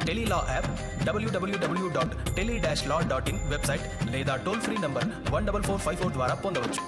Tele-Law app WWW dot tele dash law dot in website లేదా toll free number one double four five four ద్వారా పొందవచ్చు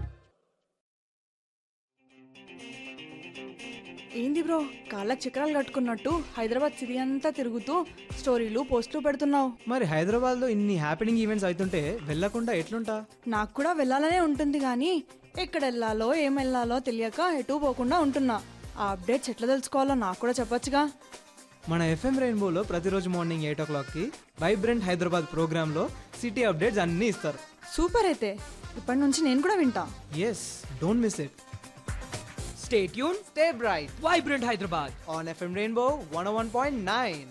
ఏంది bro కాళ్ళకి చక్రాలు కట్టుకున్నట్టు హైదరాబాద్ సిటీ అంతా తిరుగుతూ స్టోరీలు పోస్టులు పెడుతున్నావు మరి హైదరాబాద్లో ఇన్ని హ్యాపెనింగ్ ఈవెంట్స్ అవుతుంటే వెళ్ళకుండా ఎట్లుంటా నాకు కూడా వెళ్ళాలనే ఉంటుంది కానీ ఎక్కడ వెళ్ళాలో ఏం వెళ్ళాలో తెలియక ఎటు పోకుండా ఉంటున్నా ఆ అప్డేట్స్ ఎట్లా తెలుసుకోవాలో నాకు కూడా చెప్పొచ్చుగా మన ఎఫ్ఎం రెయిన్బోలో ప్రతిరోజు మార్నింగ్ ఎయిట్ ఓ క్లాక్కి వైబ్రెంట్ హైదరాబాద్ ప్రోగ్రాంలో సిటీ అప్డేట్స్ అన్నీ ఇస్తారు సూపర్ అయితే ఇప్పటి నుంచి నేను కూడా వింటా yes don't miss it stay tune stay bright Vibrant Hyderabad. On FM rainbow one one point nine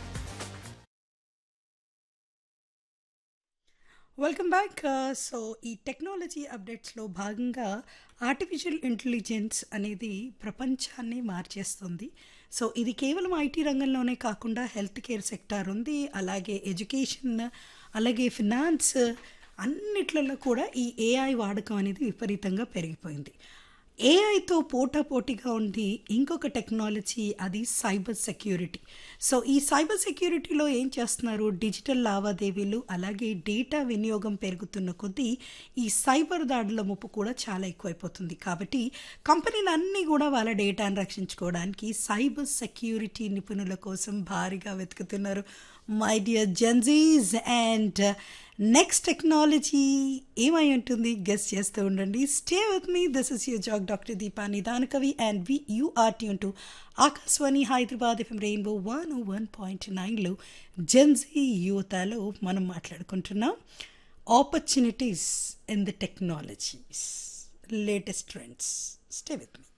welcome back so ఈ టెక్నాలజీ అప్డేట్స్లో భాగంగా ఆర్టిఫిషియల్ ఇంటెలిజెన్స్ అనేది ప్రపంచాన్ని మార్చేస్తుంది సో ఇది కేవలం ఐటీ రంగంలోనే కాకుండా హెల్త్ కేర్ సెక్టార్ ఉంది అలాగే ఎడ్యుకేషన్ అలాగే ఫినాన్స్ అన్నిట్లలో కూడా ఈ ఏఐ వాడకం అనేది విపరీతంగా పెరిగిపోయింది ఏఐతో పోటాపోటీగా ఉంది ఇంకొక టెక్నాలజీ అది సైబర్ సెక్యూరిటీ సో ఈ సైబర్ సెక్యూరిటీలో ఏం చేస్తున్నారు డిజిటల్ లావాదేవీలు అలాగే డేటా వినియోగం పెరుగుతున్న కొద్దీ ఈ సైబర్ దాడుల ముప్పు కూడా చాలా ఎక్కువైపోతుంది కాబట్టి కంపెనీలు అన్నీ కూడా వాళ్ళ డేటాను రక్షించుకోవడానికి సైబర్ సెక్యూరిటీ నిపుణుల కోసం భారీగా వెతుకుతున్నారు my dear gen Zs and next technology ఏమై ఉంటుంది గెస్ చేస్తూ ఉండండి stay with me this is your జాగ్ doctor Deepa Nidana Kavi and we you are tune to Akashvani Hyderabad FM rainbow one one point నైన్లో జెన్జీ యువతలో మనం మాట్లాడుకుంటున్నాం opportunities in the technologies latest trends stay with me